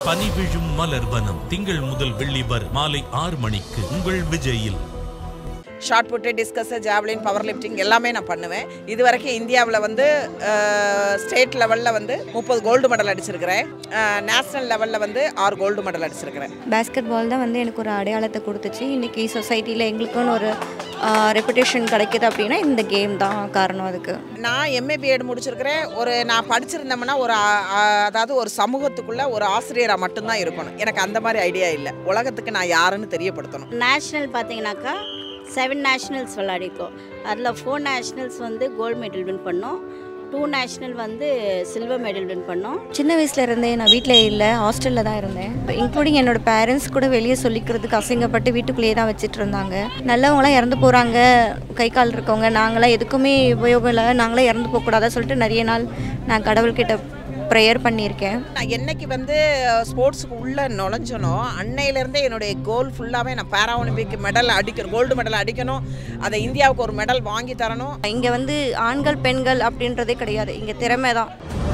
பனி விழும் மலர்வனம் திங்கள் முதல் வெள்ளி வரை மாலை ஆறு மணிக்கு உங்கள் விஜயில் shot put discus javelin power lifting எல்லாமே நான் பண்ணுவேன் இது வரைக்கும் இந்தியாவில் வந்து ஸ்டேட் லெவலில் வந்து முப்பது கோல்டு மெடல் அடிச்சிருக்கிறேன் நேஷ்னல் லெவலில் வந்து ஆறு கோல்டு மெடல் அடிச்சிருக்கிறேன் பேஸ்கெட் பால் தான் வந்து எனக்கு ஒரு அடையாளத்தை கொடுத்துச்சு இன்றைக்கி சொசைட்டியில் எங்களுக்குன்னு ஒரு ரெப்புடேஷன் கிடைக்குது அப்படின்னா இந்த கேம் தான் காரணம் அதுக்கு நான் எம்ஏ பிஎட் முடிச்சிருக்கிறேன் ஒரு நான் படிச்சிருந்தோம்னா ஒரு ஆ- ஆ- அதாவது ஒரு சமூகத்துக்குள்ள ஒரு ஆசிரியராக மட்டும்தான் இருக்கணும் எனக்கு அந்த மாதிரி ஐடியா இல்லை உலகத்துக்கு நான் யாருன்னு தெரியப்படுத்தணும் நேஷ்னல் பார்த்தீங்கன்னாக்கா செவன் நேஷ்னல்ஸ் விளையாடிருக்கோம் அதில் ஃபோர் நேஷ்னல்ஸ் வந்து கோல்டு மெடல் வின் பண்ணோம் டூ நேஷ்னல் வந்து சில்வர் மெடல் வின் பண்ணோம் சின்ன வயசுல இருந்தே நான் வீட்டில் இல்லை ஹாஸ்டலில் தான் இருந்தேன் இன்க்ளூடிங் என்னோட பேரண்ட்ஸ் கூட வெளியே சொல்லிக்கிறதுக்கு அசிங்கப்பட்டு வீட்டுக்குள்ளேயே தான் வச்சுட்டு இருந்தாங்க நல்லவங்களாம் இறந்து போகிறாங்க கை கால் இருக்கவங்க நாங்களாம் எதுக்குமே உபயோகம் இல்லை நாங்களாம் இறந்து போகக்கூடாதா சொல்லிட்டு நிறைய நாள் நான் கடவுள்கிட்ட ப்ரேயர் பண்ணியிருக்கேன் நான் என்னைக்கு வந்து ஸ்போர்ட்ஸுக்கு உள்ளே நுழைஞ்சனோ அன்னையிலேருந்தே என்னுடைய கோல் ஃபுல்லாகவே நான் பேரா ஒலிம்பிக் மெடல் அடிக்கணும் கோல்டு மெடல் அடிக்கணும் அதை இந்தியாவுக்கு ஒரு மெடல் வாங்கி தரணும் இங்கே வந்து ஆண்கள் பெண்கள் அப்படின்றதே கிடையாது இங்கே திறமை தான்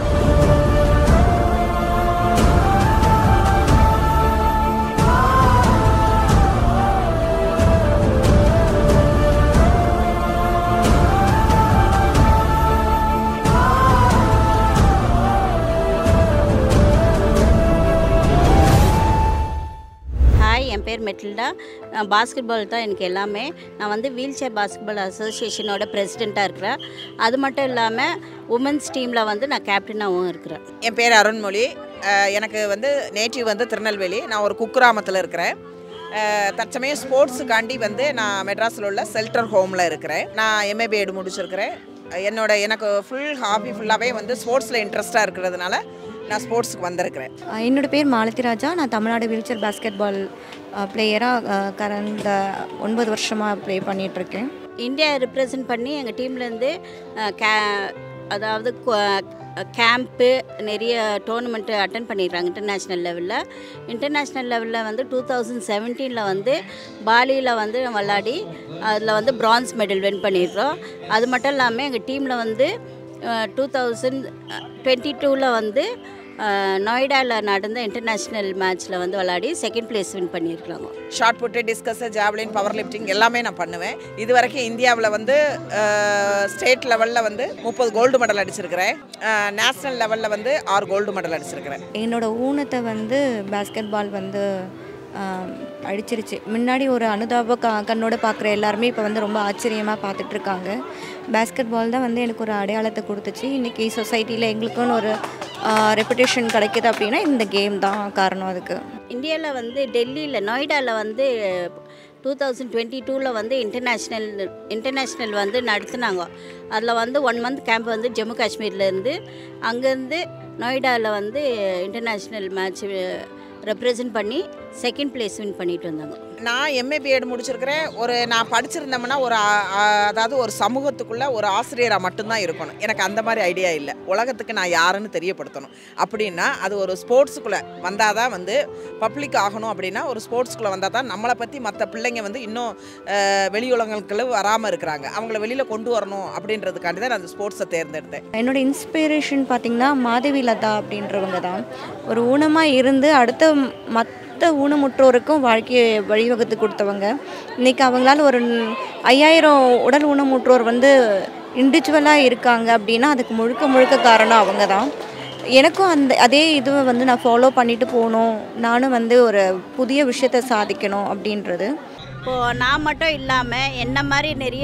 ஹாய் என் பேர் மெட்டில்டா பாஸ்கெட் பால் தான் எனக்கு எல்லாமே நான் வந்து வீல் சேர் பாஸ்கெட் பால் அசோசியேஷனோட பிரசிடெண்ட்டாக இருக்கிறேன் அது மட்டும் இல்லாமல் உமன்ஸ் டீமில் வந்து நான் கேப்டனாகவும் இருக்கிறேன் என் பேர் அருண்மொழி அஹ் எனக்கு வந்து நேட்டிவ் வந்து திருநெல்வேலி நான் ஒரு குக்கிராமத்தில் இருக்கிறேன் அஹ் தற்சமயம் ஸ்போர்ட்ஸுக்காண்டி வந்து நான் மெட்ராஸில் உள்ள செல்டர் ஹோமில் இருக்கிறேன் நான் எம்ஏ பிஎட் முடிச்சிருக்கிறேன் என்னோட எனக்கு ஃபுல் ஹாபி ஃபுல்லாகவே வந்து ஸ்போர்ட்ஸில் இன்ட்ரெஸ்ட்டாக இருக்கிறதுனால நான் ஸ்போர்ட்ஸுக்கு வந்திருக்கிறேன் அஹ் என்னோட பேர் மாலதி ராஜா நான் தமிழ்நாடு வீல்சேர் பாஸ்கெட் பால் பிளேயராக கடந்த ஒன்பது வருஷமாக ப்ளே பண்ணிகிட்ருக்கேன் இந்தியா ரெப்ரசன்ட் பண்ணி எங்கள் டீம்லேருந்து கே அதாவது கேம்ப்பு நிறைய டோர்னமெண்ட்டு அட்டன் பண்ணிடுறாங்க இன்டர்நேஷ்னல் லெவலில் இன்டர்நேஷ்னல் லெவலில் வந்து டூ தௌசண்ட் செவன்டீனில் வந்து பாலியில் வந்து விளாடி அதில் வந்து பிரான்ஸ் மெடல் வின் பண்ணிடுறோம் அது மட்டும் இல்லாமல் எங்கள் டீமில் வந்து டூ தௌசண்ட் டுவெண்ட்டி டூவில் வந்து நொய்டாவில் நடந்த இன்டர்நேஷ்னல் மேட்ச்சில் வந்து விளாடி செகண்ட் பிளேஸ் வின் பண்ணியிருக்காங்க shot put discus javelin power lifting எல்லாமே நான் பண்ணுவேன் இது வரைக்கும் இந்தியாவில் வந்து ஸ்டேட் லெவலில் வந்து முப்பது கோல்டு மெடல் அடிச்சிருக்கிறேன் நேஷ்னல் லெவலில் வந்து ஆறு கோல்டு மெடல் அடிச்சிருக்கிறேன் என்னோட ஊனத்தை வந்து பாஸ்கெட் பால் வந்து ஆம், அடிச்சிருச்சு முன்னாடி ஒரு அனுதாப க கண்ணோட பார்க்குற எல்லாருமே இப்போ வந்து ரொம்ப ஆச்சரியமாக பார்த்துட்டு இருக்காங்க பாஸ்கெட் பால் தான் வந்து எனக்கு ஒரு அடையாளத்தை கொடுத்துச்சு இன்றைக்கி சொசைட்டியில் எங்களுக்குன்னு ஒரு ரெப்புடேஷன் கிடைக்குது அப்படின்னா இந்த கேம் தான் காரணம் அதுக்கு இந்தியாவில் வந்து டெல்லியில் நொய்டாவில் வந்து டூ தௌசண்ட் டுவெண்ட்டி டூவில் வந்து இன்டர்நேஷ்னல் இன்டர்நேஷ்னல் வந்து நடத்துனாங்க அதில் வந்து ஒன் மந்த் கேம்ப் வந்து ஜம்மு காஷ்மீர்லேருந்து அங்கேருந்து நொய்டாவில் வந்து இன்டர்நேஷ்னல் மேட்ச் ரெப்ரசன்ட் பண்ணி செகண்ட் பிளேஸ் வின் பண்ணிட்டு வந்தாங்க நான் எம்ஏ பிஎட் முடிச்சிருக்கிறேன் ஒரு நான் படிச்சிருந்தோம்னா ஒரு ஆ- ஆ- அதாவது ஒரு சமூகத்துக்குள்ள ஒரு ஆசிரியராக மட்டும்தான் இருக்கணும் எனக்கு அந்த மாதிரி ஐடியா இல்லை உலகத்துக்கு நான் யாருன்னு தெரியப்படுத்தணும் அப்படின்னா அது ஒரு ஸ்போர்ட்ஸுக்குள்ளே வந்தால் தான் வந்து பப்ளிக் ஆகணும் அப்படின்னா ஒரு ஸ்போர்ட்ஸ்குள்ளே வந்தால் தான் நம்மளை பற்றி மற்ற பிள்ளைங்க வந்து இன்னும் அஹ், வெளி உலகங்களுக்குள்ள வராமல் இருக்கிறாங்க அவங்கள வெளியில் கொண்டு வரணும் அப்படின்றதுக்காண்டி தான் நான் அந்த ஸ்போர்ட்ஸை தேர்ந்தெடுத்தேன் என்னோட இன்ஸ்பிரேஷன் பார்த்திங்கன்னா மாதவி லதா அப்படின்றவங்க தான் ஒரு ஊனமாக இருந்து அடுத்த மற்ற ஊனமுற்றோருக்கும் வாழ்க்கையை வழிவகுத்து கொடுத்தவங்க இன்றைக்கி அவங்களால ஒரு ஐயாயிரம் உடல் ஊனமுற்றோர் வந்து இண்டிவிஜுவலாக இருக்காங்க அப்படின்னா அதுக்கு முழுக்க முழுக்க காரணம் அவங்க தான் எனக்கும் அந்த அதே இதுவை வந்து நான் ஃபாலோ பண்ணிட்டு போகணும் நானும் வந்து ஒரு புதிய விஷயத்தை சாதிக்கணும் அப்படின்றது இப்போது நான் மட்டும் இல்லாமல் என்ன மாதிரி நிறைய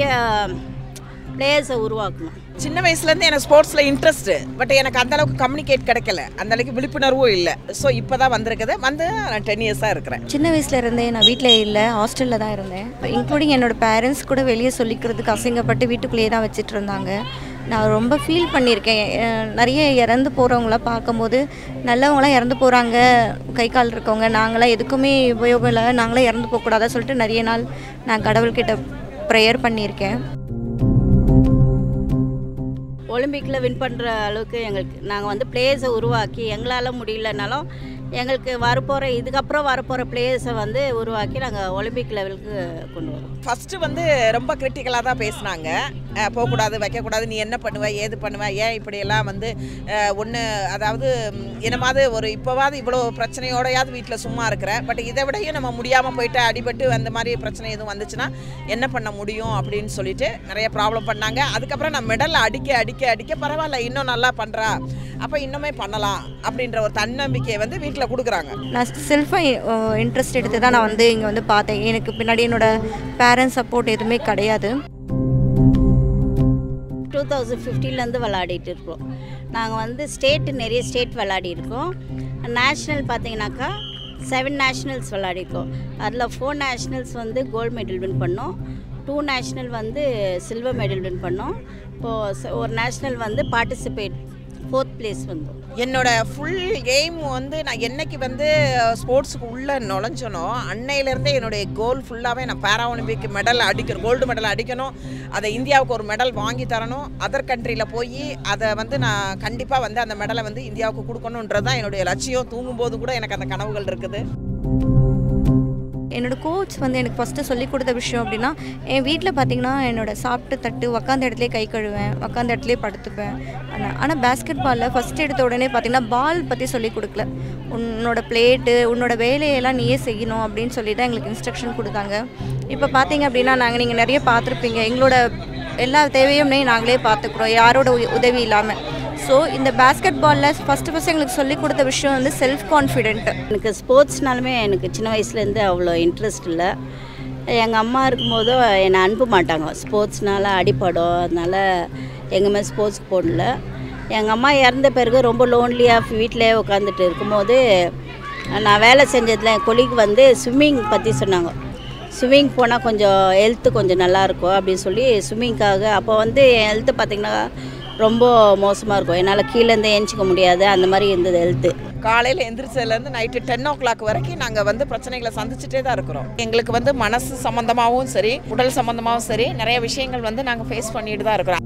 பிளேயர்ஸை உருவாக்கணும் சின்ன வயசுலேருந்து எனக்கு ஸ்போர்ட்ஸில் இன்ட்ரெஸ்ட்டு பட் எனக்கு அந்த அளவுக்கு கம்யூனிகேட் கிடைக்கல அந்த அளவுக்கு விழிப்புணர்வும் இல்லை ஸோ இப்போ தான் வந்திருக்குது வந்து நான் டென் இயர்ஸாக இருக்கிறேன் சின்ன வயசுல இருந்தே நான் வீட்டில் இல்லை ஹாஸ்டலில் தான் இருந்தேன் இன்க்ளூடிங் என்னோட பேரண்ட்ஸ் கூட வெளியே சொல்லிக்கிறதுக்கு அசிங்கப்பட்டு வீட்டுக்குள்ளேயே தான் வச்சுட்டு இருந்தாங்க நான் ரொம்ப ஃபீல் பண்ணியிருக்கேன் அஹ் நிறைய இறந்து போகிறவங்களாம் பார்க்கும்போது நல்லவங்களாம் இறந்து போகிறாங்க கை கால் இருக்கவங்க நாங்களாம் எதுக்குமே உபயோகம் இல்லை நாங்களாம் இறந்து போகக்கூடாதா சொல்லிட்டு நிறைய நாள் நான் கடவுள்கிட்ட ப்ரேயர் பண்ணியிருக்கேன் ஒலிம்பிக்கில் வின் பண்ணுற அளவுக்கு எங்களுக்கு நாங்கள் வந்து பிளேயர்ஸை உருவாக்கி எங்களால் முடியலனாலும் எங்களுக்கு வரப்போகிற இதுக்கப்புறம் வரப்போகிற பிளேயர்ஸை வந்து உருவாக்கி நாங்கள் ஒலிம்பிக் லெவலுக்கு கொண்டு வரோம் ஃபஸ்ட்டு வந்து ரொம்ப கிரிட்டிக்கலாக தான் பேசினாங்க அஹ் போகக்கூடாது வைக்கக்கூடாது நீ என்ன பண்ணுவ ஏது பண்ணுவ ஏன் இப்படியெல்லாம் வந்து ஒன்று அதாவது ம், என்னமாவது ஒரு இப்போவாவது இவ்வளோ பிரச்சனையோடையாவது வீட்டில் சும்மா இருக்கிற பட் இதை விடையும் நம்ம முடியாமல் போயிட்டு அடிபட்டு அந்த மாதிரி பிரச்சனை எதுவும் வந்துச்சுன்னா என்ன பண்ண முடியும் அப்படின்னு சொல்லிட்டு நிறைய ப்ராப்ளம் பண்ணாங்க அதுக்கப்புறம் நான் மெடல் அடிக்க அடிக்க அடிக்க பரவாயில்ல இன்னும் நல்லா பண்ணுறா அப்போ இன்னுமே பண்ணலாம் அப்படின்ற ஒரு தன்னம்பிக்கையை வந்து வீட்டில் கொடுக்குறாங்க நான் செல்ஃபாக இன்ட்ரெஸ்ட் எடுத்து தான் நான் வந்து இங்கே வந்து பார்த்தேன் எனக்கு பின்னாடி என்னோட பேரண்ட்ஸ் சப்போர்ட் எதுவுமே கிடையாது டூ தௌசண்ட் ஃபிஃப்டீன்லேருந்து விளாடிட்டு இருக்கோம் நாங்கள் வந்து ஸ்டேட்டு நிறைய ஸ்டேட் விளாடி இருக்கோம் நேஷ்னல் பார்த்தீங்கன்னாக்கா செவன் நேஷ்னல்ஸ் விளாடிருக்கோம் அதில் ஃபோர் நேஷ்னல்ஸ் வந்து கோல்டு மெடல் வின் பண்ணோம் டூ நேஷ்னல் வந்து சில்வர் மெடல் வின் பண்ணோம் இப்போது ஒரு நேஷ்னல் வந்து பார்ட்டிசிபேட் ஃபோர்த் பிளேஸ் வந்தோம் என்னோட ஃபுல் எய்ம் வந்து நான் என்னைக்கு வந்து ஸ்போர்ட்ஸுக்கு உள்ளே நுழைஞ்சனோ அன்னையிலேருந்தே என்னுடைய கோல் ஃபுல்லாகவே நான் பேரா ஒலிம்பிக் மெடல் அடிக்கணும் கோல்டு மெடல் அடிக்கணும் அதை இந்தியாவுக்கு ஒரு மெடல் வாங்கி தரணும் அதர் கண்ட்ரியில் போய் அதை வந்து நான் கண்டிப்பாக வந்து அந்த மெடலை வந்து இந்தியாவுக்கு கொடுக்கணுன்றது தான் என்னுடைய லட்சியம் தூங்கும்போது கூட எனக்கு அந்த கனவுகள் இருக்குது என்னோட கோச் வந்து எனக்கு ஃபஸ்ட்டு சொல்லி கொடுத்த விஷயம் அப்படின்னா என் வீட்டில் பார்த்தீங்கன்னா என்னோட சாப்பிட்டு தட்டு உக்காந்த இடத்துலேயே கை கழுவேன் உக்காந்த இடத்துலேயே படுத்துப்பேன் ஆனால் ஆனால் பேஸ்கெட் பாலில் ஃபஸ்ட் எடுத்த உடனே பார்த்தீங்கன்னா பால் பற்றி சொல்லி கொடுக்கல உன்னோட பிளேட்டு உன்னோட வேலையெல்லாம் நீயே செய்யணும் அப்படின்னு சொல்லி தான் எங்களுக்கு இன்ஸ்ட்ரக்ஷன் கொடுத்தாங்க இப்போ பார்த்தீங்க அப்படின்னா நாங்கள் நீங்கள் நிறைய பார்த்துருப்பீங்க எங்களோட எல்லா தேவையுமே நாங்களே பார்த்துக்குறோம் யாரோட உ- உதவி இல்லாமல் ஸோ இந்த பேஸ்கெட் பாலில் ஃபஸ்ட்டு ஃபஸ்ட்டு எங்களுக்கு சொல்லி கொடுத்த விஷயம் வந்து செல்ஃப் கான்ஃபிடென்ட் எனக்கு ஸ்போர்ட்ஸ்னாலுமே எனக்கு சின்ன வயசுலேருந்து அவ்வளோ இன்ட்ரெஸ்ட் இல்லை எங்கள் அம்மா இருக்கும்போதும் என்னை அனுப்ப மாட்டாங்க ஸ்போர்ட்ஸ்னால அடிப்படும் அதனால் எங்கேயுமே ஸ்போர்ட்ஸ்க்கு போடல எங்கள் அம்மா இறந்த பிறகு ரொம்ப லோன்லியாக வீட்டிலே உட்காந்துட்டு இருக்கும்போது நான் வேலை செஞ்சதில் என் கொலிக்கு வந்து ஸ்விம்மிங் பற்றி சொன்னாங்க ஸ்விம்மிங் போனால் கொஞ்சம் ஹெல்த்து கொஞ்சம் நல்லாயிருக்கும் அப்படின்னு சொல்லி ஸ்விம்மிங்க்காக அப்போ வந்து என் ஹெல்த்து பார்த்திங்கன்னா ரொம்ப மோசமாக இருக்கும் என்னால் கீழேருந்து ஏஞ்சிக்க முடியாது அந்த மாதிரி இருந்தது ஹெல்த்து காலையில் எந்திரிச்சதுலேருந்து நைட்டு டென் ஓ கிளாக் வரைக்கும் நாங்கள் வந்து பிரச்சனைகளை சந்திச்சுட்டே தான் இருக்கிறோம் எங்களுக்கு வந்து மனசு சம்மந்தமாகவும் சரி உடல் சம்மந்தமாகவும் சரி நிறைய விஷயங்கள் வந்து நாங்கள் ஃபேஸ் பண்ணிட்டு தான் இருக்கிறோம்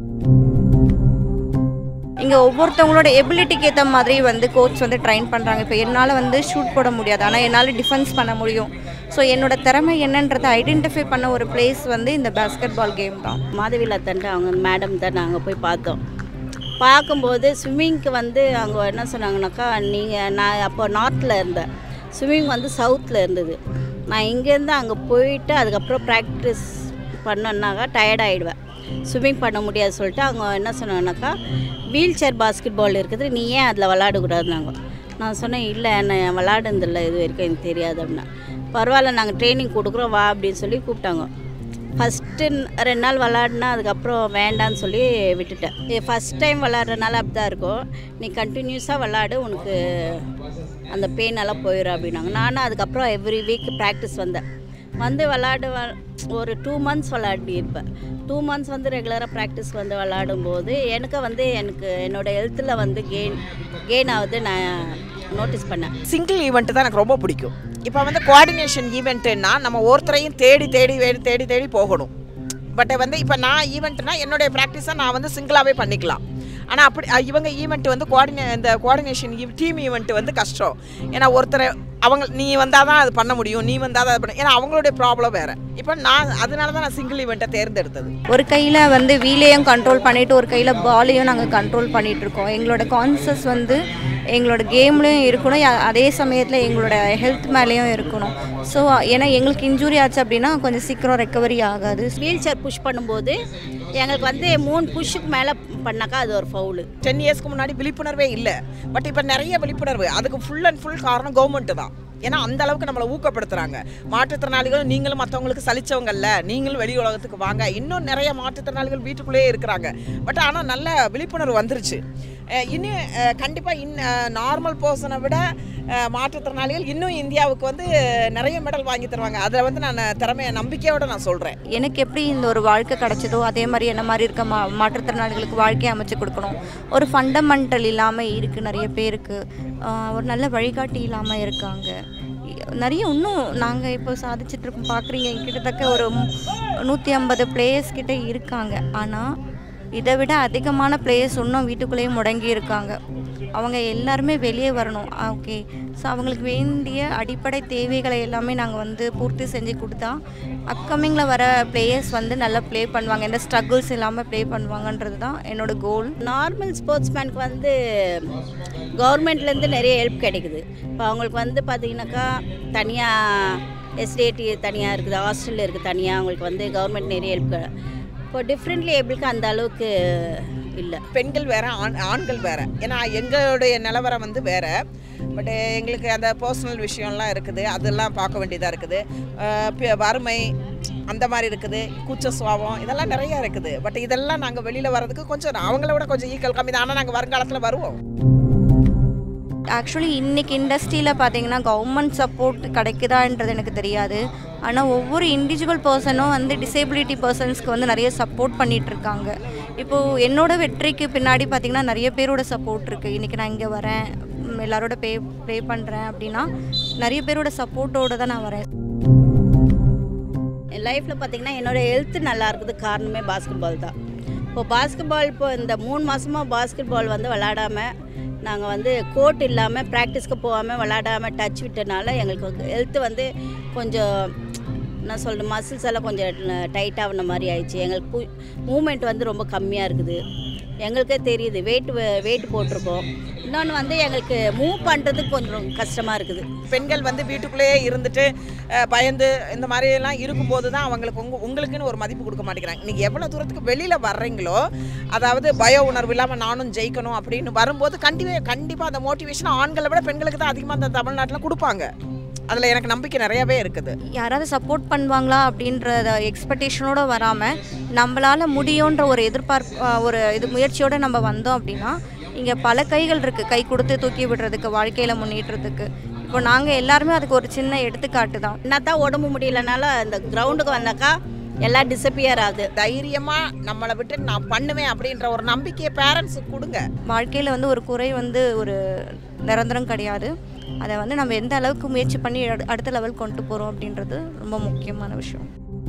இங்கே ஒவ்வொருத்தவங்களோட எபிலிட்டிக்கு ஏற்ற மாதிரி வந்து கோச் வந்து ட்ரைன் பண்ணுறாங்க இப்போ என்னால் வந்து ஷூட் போட முடியாது ஆனால் என்னால் டிஃபென்ஸ் பண்ண முடியும் ஸோ என்னோட திறமை என்னன்றதை ஐடென்டிஃபை பண்ண ஒரு பிளேஸ் வந்து இந்த பேஸ்கெட் பால் கேம் தான் மாதவிலா தண்டு அவங்க மேடம் தான் நாங்கள் போய் பார்த்தோம் பார்க்கும்போது ஸ்விம்மிங்க்கு வந்து அவங்க என்ன சொன்னாங்கனாக்கா நீங்கள் நான் அப்போ நார்த்தில் இருந்தேன் ஸ்விம்மிங் வந்து சவுத்தில் இருந்தது நான் இங்கேருந்து அங்கே போயிட்டு அதுக்கப்புறம் ப்ராக்டிஸ் பண்ணோன்னாக்கா டயர்ட் ஆகிடுவேன் ஸ்விம்மிங் பண்ண முடியாது சொல்லிட்டு அவங்க என்ன சொன்னாங்கனாக்கா வீல் சேர் பாஸ்கெட் பால் இருக்குது நீ ஏன் அதில் விளாடக்கூடாதுனாங்க நான் சொன்னேன் இல்லை நான் விளாடுனதில்ல இது வரைக்கும் எனக்கு தெரியாது அப்படின்னா பரவாயில்ல நாங்கள் ட்ரைனிங் கொடுக்குறோம் வா அப்படின்னு சொல்லி கூப்பிட்டாங்க ஃபஸ்ட்டு ரெண்டு நாள் விளாடினா அதுக்கப்புறம் வேண்டான்னு சொல்லி விட்டுட்டேன் ஃபஸ்ட் டைம் விளாட்றனால அப்படி தான் இருக்கும் நீ கண்டினியூஸாக விளாடு உனக்கு அந்த பெயின் எல்லாம் போயிடும் அப்படின்னாங்க நானும் அதுக்கப்புறம் எவ்ரி வீக் ப்ராக்டிஸ் வந்தேன் வந்து விளாடு வ- ஒரு டூ மந்த்ஸ் விளாடி இருப்பேன் டூ மந்த்ஸ் வந்து ரெகுலராக ப்ராக்டிஸ் வந்து விளாடும்போது எனக்கு வந்து எனக்கு என்னோடய ஹெல்த்தில் வந்து கெயின் கெயின் ஆகுது நான் நோட்டீஸ் பண்ணேன் சிங்கிள் ஈவெண்ட் தான் எனக்கு ரொம்ப பிடிக்கும் இப்போ வந்து கோஆர்டினேஷன் ஈவெண்ட்டுன்னா நம்ம ஒருத்தரையும் தேடி தேடி தேடி தேடி தேடி போகணும் பட் வந்து இப்போ நான் ஈவெண்ட்னா என்னுடைய ப்ராக்டிஸை நான் வந்து சிங்கிளாகவே பண்ணிக்கலாம் ஆனால் அப்படி அஹ் இவங்க ஈவெண்ட் வந்து கோஆர்டினே இந்த கோஆர்டினேஷன் டீம் ஈவெண்ட் வந்து கஷ்டம் ஏன்னா ஒருத்தரை அவங்க நீ வந்தால் தான் அது பண்ண முடியும் நீ வந்தால் தான் அது பண்ண ஏன்னா அவங்களுடைய ப்ராப்ளம் வேறு இப்போ நான் அதனால தான் நான் சிங்கிள் ஈவெண்ட்டை தேர்ந்தெடுத்தது ஒரு கையில் வந்து வீலையும் கண்ட்ரோல் பண்ணிட்டு ஒரு கையில் பாலையும் நாங்கள் கண்ட்ரோல் பண்ணிட்டு இருக்கோம் எங்களோட கான்சஸ் வந்து எங்களோட கேம்லேயும் இருக்கணும் யா- அதே சமயத்தில் எங்களோட ஹெல்த் மேலேயும் இருக்கணும் ஸோ ஏன்னா எங்களுக்கு இன்ஜுரி ஆச்சு அப்படின்னா கொஞ்சம் சீக்கிரம் ரெக்கவரி ஆகாது வீல் சேர் புஷ் பண்ணும்போது எங்களுக்கு வந்து மூணு புஷ்ஷுக்கு மேலே பண்ணாக்கா அது ஒரு ஃபவுலு டென் இயர்ஸ்க்கு முன்னாடி விழிப்புணர்வே இல்லை பட் இப்போ நிறைய விழிப்புணர்வு அதுக்கு ஃபுல் அண்ட் ஃபுல் காரணம் கவர்மெண்ட்டு தான் ஏன்னா அந்த அளவுக்கு நம்மளை ஊக்கப்படுத்துறாங்க மாற்றுத்திறனாளிகள் நீங்களும் மற்றவங்களுக்கு சலிச்சவங்கல்ல நீங்களும் வெளி உலகத்துக்கு வாங்க இன்னும் நிறைய மாற்றுத்திறனாளிகள் வீட்டுக்குள்ளேயே இருக்கிறாங்க பட் ஆனால் நல்ல விழிப்புணர்வு வந்துருச்சு அஹ் இன்னும் கண்டிப்பாக இன் நார்மல் பர்சனை விட அஹ், மாற்றுத்திறனாளிகள் இன்னும் இந்தியாவுக்கு வந்து நிறைய மெடல் வாங்கி தருவாங்க அதில் வந்து நான் திறமைய நம்பிக்கையோட நான் சொல்கிறேன் எனக்கு எப்படி இந்த ஒரு வாழ்க்கை கிடைச்சதோ அதே மாதிரி என்ன மாதிரி இருக்க மா மாற்றுத்திறனாளிகளுக்கு வாழ்க்கையை அமைச்சு கொடுக்கணும் ஒரு ஃபண்டமெண்டல் இல்லாமல் இருக்குது நிறைய பேருக்கு ஆஹ் ஒரு நல்ல வழிகாட்டி இல்லாமல் இருக்காங்க நிறைய இன்னும் நாங்கள் இப்போ சாதிச்சுட்டு இருக்கோம் பார்க்குறீங்க கிட்டத்தட்ட ஒரு நூற்றி ஐம்பது பிளேயர்ஸ் கிட்ட இருக்காங்க ஆனால் இதை விட அதிகமான பிளேயர்ஸ் இன்னும் வீட்டுக்குள்ளேயே முடங்கி இருக்காங்க அவங்க எல்லாருமே வெளியே வரணும் ஓகே ஸோ அவங்களுக்கு வேண்டிய அடிப்படை தேவைகளை எல்லாமே நாங்கள் வந்து பூர்த்தி செஞ்சு கொடுத்தா அப்கமிங்கில் வர பிளேயர்ஸ் வந்து நல்லா ப்ளே பண்ணுவாங்க எந்த ஸ்ட்ரகிள்ஸ் இல்லாமல் ப்ளே பண்ணுவாங்கன்றது தான் என்னோட கோல் நார்மல் ஸ்போர்ட்ஸ்மேனுக்கு வந்து கவர்மெண்ட்லேருந்து நிறைய ஹெல்ப் கிடைக்குது இப்போ அவங்களுக்கு வந்து பார்த்தீங்கன்னாக்கா தனியாக எஸ்டேட்டி தனியாக இருக்குது ஹாஸ்டல் இருக்குது தனியாக அவங்களுக்கு வந்து கவர்மெண்ட் நிறைய ஹெல்ப் இப்போ டிஃப்ரெண்ட்லி ஏபிளுக்கு அந்த அளவுக்கு இல்லை பெண்கள் வேற ஆண் ஆண்கள் வேற ஏன்னா எங்களுடைய நிலவரம் வந்து வேற பட் எங்களுக்கு அந்த பர்சனல் விஷயம்லாம் இருக்குது அதெல்லாம் பார்க்க வேண்டியதாக இருக்குது அஹ் பி- வறுமை அந்த மாதிரி இருக்குது கூச்ச சுவாபம் இதெல்லாம் நிறைய இருக்குது பட் இதெல்லாம் நாங்கள் வெளியில் வர்றதுக்கு கொஞ்சம் அவங்கள விட கொஞ்சம் ஈக்குவல் கம்மி தான் ஆனால் நாங்கள் வருங்காலத்தில் வருவோம் ஆக்சுவலி இன்னைக்கு இண்டஸ்ட்ரியில் பார்த்தீங்கன்னா கவர்மெண்ட் சப்போர்ட் கிடைக்குதான்றது எனக்கு தெரியாது ஆனால் ஒவ்வொரு இண்டிவிஜுவல் பர்சனும் வந்து டிசேபிலிட்டி பர்சன்ஸ்க்கு வந்து நிறைய சப்போர்ட் பண்ணிட்டு இருக்காங்க இப்போது என்னோட வெற்றிக்கு பின்னாடி பார்த்தீங்கன்னா நிறைய பேரோட சப்போர்ட் இருக்குது இன்றைக்கி நான் இங்கே வரேன் ம், எல்லாரோட பே ப்ளே பண்ணுறேன் அப்படின்னா நிறைய பேரோட சப்போர்ட்டோடு தான் நான் வரேன் என் லைஃப்பில் பார்த்தீங்கன்னா என்னோடய ஹெல்த் நல்லா இருக்குது காரணமே பாஸ்கெட் பால் தான் இப்போ பாஸ்கெட் பால் இப்போ இந்த மூணு மாதமாக பாஸ்கெட் பால் வந்து விளாடாமல் நாங்கள் வந்து கோர்ட் இல்லாமல் ப்ராக்டிஸ்க்கு போகாமல் விளாடாமல் டச் விட்டனால எங்களுக்கு ஹெல்த் வந்து கொஞ்சம் நான் சொல்கிறேன் மசில்ஸ் எல்லாம் கொஞ்சம் டைட் ஆகின மாதிரி ஆயிடுச்சு எங்களுக்கு மூமெண்ட் வந்து ரொம்ப கம்மியாக இருக்குது எங்களுக்கே தெரியுது வெயிட் வெயிட் போட்டிருக்கோம் இன்னொன்று வந்து எங்களுக்கு மூவ் பண்ணுறதுக்கு கொஞ்சம் கஷ்டமாக இருக்குது பெண்கள் வந்து வீட்டுக்குள்ளேயே இருந்துட்டு அஹ், பயந்து இந்த மாதிரி எல்லாம் இருக்கும்போது தான் அவங்களுக்கு உங்க உங்களுக்குன்னு ஒரு மதிப்பு கொடுக்க மாட்டேங்கிறாங்க நீங்கள் எவ்வளோ தூரத்துக்கு வெளியில் வர்றீங்களோ அதாவது பய உணர்வு இல்லாமல் நானும் ஜெயிக்கணும் அப்படின்னு வரும்போது கண்டிப்பாக கண்டிப்பாக அந்த மோட்டிவேஷன் ஆண்களை விட பெண்களுக்கு தான் அதிகமாக அந்த தமிழ்நாட்டில் கொடுப்பாங்க அதில் எனக்கு நம்பிக்கை நிறையவே இருக்குது யாராவது சப்போர்ட் பண்ணுவாங்களா அப்படின்ற எக்ஸ்பெக்டேஷனோட வராமல் நம்மளால் முடியுன்ற ஒரு எதிர்பார்ப்பு அஹ், ஒரு இது முயற்சியோடு நம்ம வந்தோம் அப்படின்னா இங்கே பல கைகள் இருக்குது கை கொடுத்து தூக்கி விடுறதுக்கு வாழ்க்கையில் முன்னேற்றத்துக்கு இப்போ நாங்கள் எல்லாருமே அதுக்கு ஒரு சின்ன எடுத்துக்காட்டு தான் என்ன தான் உடம்பு முடியலனால இந்த கிரவுண்டுக்கு வந்தாக்கா எல்லாம் டிசப்பியர் ஆகுது தைரியமாக நம்மளை விட்டு நான் பண்ணுவேன் அப்படின்ற ஒரு நம்பிக்கையை பேரண்ட்ஸுக்கு கொடுங்க வாழ்க்கையில் வந்து ஒரு குறை வந்து ஒரு நிரந்தரம் கிடையாது அதை வந்து நம்ம எந்த அளவுக்கு முயற்சி பண்ணி அடு- அடுத்த லெவல் கொண்டு போகிறோம் அப்படின்றது ரொம்ப முக்கியமான விஷயம்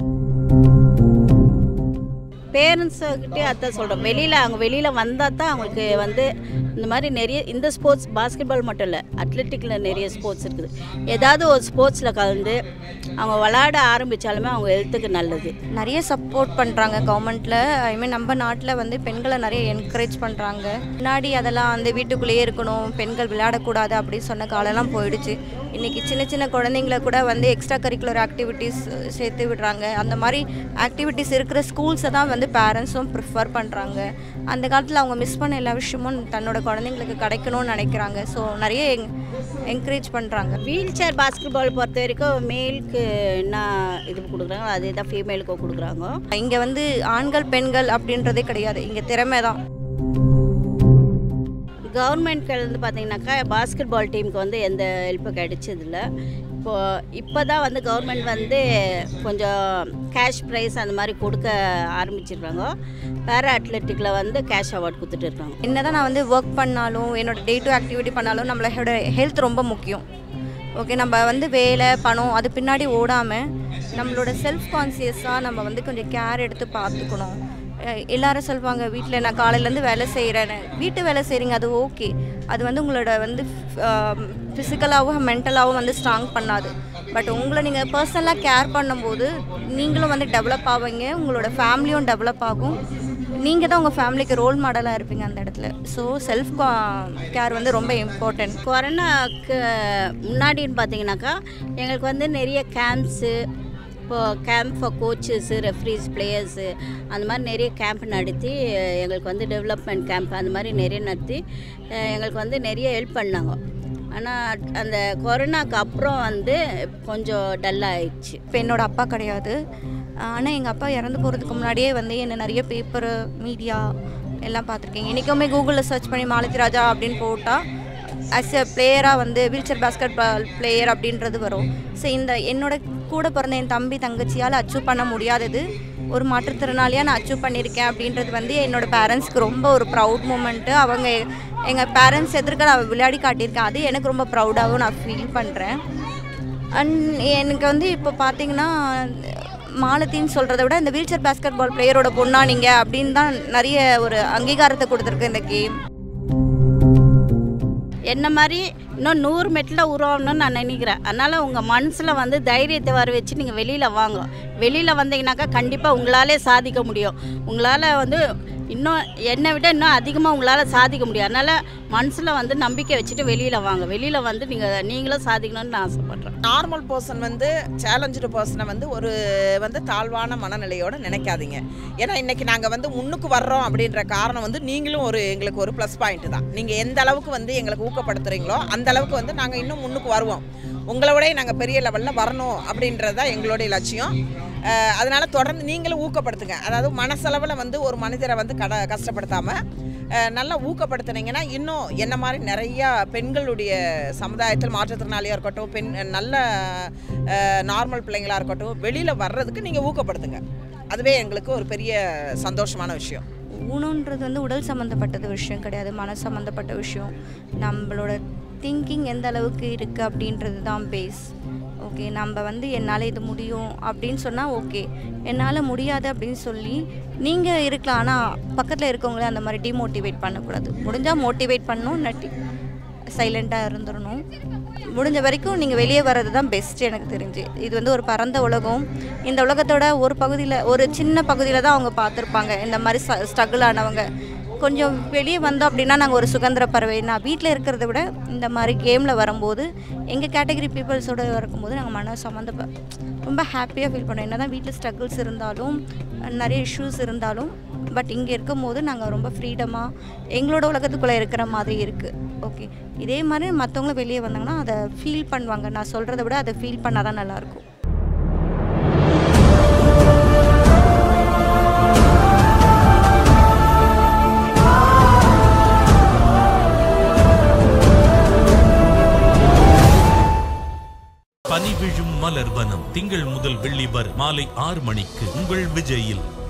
பேரண்ட்ஸுக்கிட்டே அதான் சொல்கிறோம் வெளியில் அவங்க வெளியில் வந்தால் தான் அவங்களுக்கு வந்து இந்த மாதிரி நிறைய இந்த ஸ்போர்ட்ஸ் பாஸ்கெட் பால் மட்டும் இல்லை அத்லெட்டிக்கில் நிறைய ஸ்போர்ட்ஸ் இருக்குது ஏதாவது ஒரு ஸ்போர்ட்ஸில் கலந்து அவங்க விளாட ஆரம்பித்தாலுமே அவங்க ஹெல்த்துக்கு நல்லது நிறைய சப்போர்ட் பண்ணுறாங்க கவர்மெண்ட்டில் ஐ மீன் நம்ம நாட்டில் வந்து பெண்களை நிறைய என்கரேஜ் பண்ணுறாங்க முன்னாடி அதெல்லாம் வந்து வீட்டுக்குள்ளேயே இருக்கணும் பெண்கள் விளையாடக்கூடாது அப்படின்னு சொன்ன காலம்லாம் போயிடுச்சு இன்றைக்கி சின்ன சின்ன குழந்தைங்கள கூட வந்து எக்ஸ்ட்ரா கரிக்குலர் ஆக்டிவிட்டீஸ் சேர்த்து விடுறாங்க அந்த மாதிரி ஆக்டிவிட்டீஸ் இருக்கிற ஸ்கூல்ஸை தான் வந்து பேரண்ட்ஸும் ப்ரிஃபர் பண்ணுறாங்க அந்த காலத்தில் அவங்க மிஸ் பண்ண எல்லா விஷயமும் தன்னோட குழந்தைங்களுக்கு கிடைக்கணும்னு நினைக்கிறாங்க ஸோ நிறைய என்கரேஜ் பண்ணுறாங்க வீல் சேர் பாஸ்கெட் பால் பொறுத்த வரைக்கும் மேலுக்கு என்ன இது கொடுக்குறாங்களோ அதே தான் ஃபீமேலுக்கும் கொடுக்குறாங்க இங்கே வந்து ஆண்கள் பெண்கள் அப்படின்றதே கிடையாது இங்கே திறமை தான் கவர்மெண்ட்கள் வந்து பார்த்தீங்கன்னாக்கா பாஸ்கெட் பால் டீமுக்கு வந்து எந்த ஹெல்ப்பும் கிடைச்சதில்ல இப்போது இப்போ தான் வந்து கவர்மெண்ட் வந்து கொஞ்சம் கேஷ் ப்ரைஸ் அந்த மாதிரி கொடுக்க ஆரம்பிச்சிருக்காங்க பேரா அத்லெட்டிக்கில் வந்து கேஷ் அவார்ட் கொடுத்துட்டு இருக்காங்க என்னதான் நான் வந்து ஒர்க் பண்ணாலும் என்னோட டே டு ஆக்டிவிட்டி பண்ணாலும் நம்மளோட ஹெல்த் ரொம்ப முக்கியம் ஓகே நம்ம வந்து வேலை பணம் அது பின்னாடி ஓடாமல் நம்மளோட செல்ஃப் கான்சியஸாக நம்ம வந்து கொஞ்சம் கேர் எடுத்து பார்த்துக்கணும் அஹ் எல்லாரும் சொல்லுவாங்க வீட்டில் நான் காலையிலேருந்து வேலை செய்கிறேன்னு வீட்டு வேலை செய்கிறீங்க அது ஓகே அது வந்து உங்களோட வந்து ஃபிசிக்கலாகவும் மென்டலாகவும் வந்து ஸ்ட்ராங் பண்ணாது பட் உங்களை நீங்கள் பர்சனலாக கேர் பண்ணும்போது நீங்களும் வந்து டெவலப் ஆவீங்க உங்களோட ஃபேமிலியும் டெவலப் ஆகும் நீங்கள் தான் உங்கள் ஃபேமிலிக்கு ரோல் மாடலாக இருப்பீங்க அந்த இடத்துல ஸோ செல்ஃப் கேர் வந்து ரொம்ப இம்பார்ட்டன்ட் கொரோனாக்கு முன்னாடின்னு பார்த்தீங்கன்னாக்கா எங்களுக்கு வந்து நிறைய கேம்ப்ஸு இப்போது camp for coaches referees players அந்த மாதிரி நிறைய கேம்ப் நடத்தி அஹ், எங்களுக்கு வந்து டெவலப்மெண்ட் கேம்ப் அந்த மாதிரி நிறைய நடத்தி அஹ், எங்களுக்கு வந்து நிறைய ஹெல்ப் பண்ணாங்க ஆனால் அந்த கொரோனாக்கு அப்புறம் வந்து கொஞ்சம் டல் ஆயிடுச்சு இப்போ என்னோட அப்பா கிடையாது ஆனால் எங்கள் அப்பா இறந்து போகிறதுக்கு முன்னாடியே வந்து என்ன நிறைய பேப்பரு மீடியா எல்லாம் பார்த்துருக்கீங்க இன்றைக்குமே கூகுளில் சர்ச் பண்ணி மாலதி ராஜா அப்படின்னு போட்டால் ஆஸ் எ பிளேயராக வந்து வீல்சேர் பாஸ்கெட் பால் பிளேயர் அப்படின்றது வரும் ஸோ இந்த என்னோட கூட பிறந்த என் தம்பி தங்கச்சியால் அச்சீவ் பண்ண முடியாதது ஒரு மாற்றுத்திறனாளியாக நான் அச்சீவ் பண்ணியிருக்கேன் அப்படின்றது வந்து என்னோட பேரண்ட்ஸ்க்கு ரொம்ப ஒரு ப்ரவுட் மூமெண்ட்டு அவங்க எங்கள் பேரண்ட்ஸ் எதிர்க்க நான் விளையாடி காட்டியிருக்கேன் அது எனக்கு ரொம்ப ப்ரௌடாகவும் நான் ஃபீல் பண்ணுறேன் அண்ட் எனக்கு வந்து இப்போ பார்த்தீங்கன்னா மாலத்தின்னு சொல்கிறத விட இந்த வீல் சேர் பேஸ்கெட் பால் பிளேயரோட பொண்ணா நீங்கள் அப்படின்னு தான் நிறைய ஒரு அங்கீகாரத்தை கொடுத்துருக்கு இந்த கேம் என்ன மாதிரி இன்னும் நூறு மெட்டில் உருவாகணும்னு நான் நினைக்கிறேன் அதனால் உங்கள் மனசில் வந்து தைரியத்தை வர வச்சு நீங்கள் வெளியில் வாங்க வெளியில் வந்தீங்கன்னாக்கா கண்டிப்பாக உங்களாலே சாதிக்க முடியும் உங்களால் வந்து இன்னும் என்னை விட இன்னும் அதிகமாக உங்களால் சாதிக்க முடியும் அதனால் மனசில் வந்து நம்பிக்கை வச்சுட்டு வெளியில் வாங்க வெளியில் வந்து நீங்கள் நீங்களும் சாதிக்கணும்னு நான் ஆசைப்பட்றேன் நார்மல் பர்சன் வந்து சேலஞ்சு பர்சனை வந்து ஒரு வந்து தாழ்வான மனநிலையோட நினைக்காதீங்க ஏன்னா இன்னைக்கு நாங்கள் வந்து முன்னுக்கு வர்றோம் அப்படின்ற காரணம் வந்து நீங்களும் ஒரு எங்களுக்கு ஒரு ப்ளஸ் பாயிண்ட் தான் நீங்கள் எந்த அளவுக்கு வந்து எங்களுக்கு ஊக்கப்படுத்துறீங்களோ அந்த அளவுக்கு வந்து நாங்கள் இன்னும் முன்னுக்கு வருவோம் உங்களை விட நாங்கள் பெரிய லெவலில் வரணும் அப்படின்றது தான் எங்களுடைய லட்சியம் அஹ் அதனால தொடர்ந்து நீங்களும் ஊக்கப்படுத்துங்க அதாவது மனசளவில் வந்து ஒரு மனிதரை வந்து கட கஷ்டப்படுத்தாமல் நல்லா ஊக்கப்படுத்துனீங்கன்னா இன்னும் என்ன மாதிரி நிறையா பெண்களுடைய சமுதாயத்தில் மாற்றுத்திறனாளியாக இருக்கட்டும் பெண் நல்ல நார்மல் பிள்ளைங்களாக இருக்கட்டும் வெளியில் வர்றதுக்கு நீங்கள் ஊக்கப்படுத்துங்க அதுவே எங்களுக்கு ஒரு பெரிய சந்தோஷமான விஷயம் ஊனன்றது வந்து உடல் சம்மந்தப்பட்டது விஷயம் கிடையாது மன சம்மந்தப்பட்ட விஷயம் நம்மளோட திங்கிங் எந்த அளவுக்கு இருக்குது அப்படின்றது தான் பேஸ் ஓகே நம்ம வந்து என்னால் இது முடியும் அப்படின்னு சொன்னால் ஓகே என்னால் முடியாது அப்படின்னு சொல்லி நீங்கள் இருக்கலாம் ஆனால் பக்கத்தில் இருக்கவங்களே அந்த மாதிரி டிமோட்டிவேட் பண்ணக்கூடாது முடிஞ்சால் மோட்டிவேட் பண்ணணும் நட்டி சைலண்ட்டாக இருந்துடணும் முடிஞ்ச வரைக்கும் நீங்கள் வெளியே வர்றது தான் பெஸ்ட் எனக்கு தெரிஞ்சு இது வந்து ஒரு பரந்த உலகம் இந்த உலகத்தோட ஒரு பகுதியில் ஒரு சின்ன பகுதியில் தான் அவங்க பார்த்துருப்பாங்க இந்த மாதிரி ஸ்ட்ரகிள் ஆனவங்க கொஞ்சம் வெளியே வந்தோம் அப்படின்னா நாங்கள் ஒரு சுதந்திர பறவை நான் வீட்டில் இருக்கிறத விட இந்த மாதிரி கேமில் வரும்போது எங்கள் கேட்டகரி பீப்புள்ஸோட இருக்கும்போது நாங்கள் மன சம்மந்த ரொம்ப ஹாப்பியாக ஃபீல் பண்ணோம் என்ன தான் வீட்டில் ஸ்ட்ரகிள்ஸ் இருந்தாலும் நிறைய இஷ்யூஸ் இருந்தாலும் பட் இங்கே இருக்கும்போது நாங்கள் ரொம்ப ஃப்ரீடமாக எங்களோட உலகத்துக்குள்ளே இருக்கிற மாதிரி இருக்குது ஓகே இதே மாதிரி மற்றவங்களும் வெளியே வந்தாங்கன்னா அதை ஃபீல் பண்ணுவாங்க நான் சொல்கிறத விட அதை ஃபீல் பண்ணால் தான் நல்லாயிருக்கும் பனி விழும் மலர் வனம் திங்கள் முதல் வெள்ளி வரை மாலை ஆறு மணிக்கு உங்கள் விஜயில்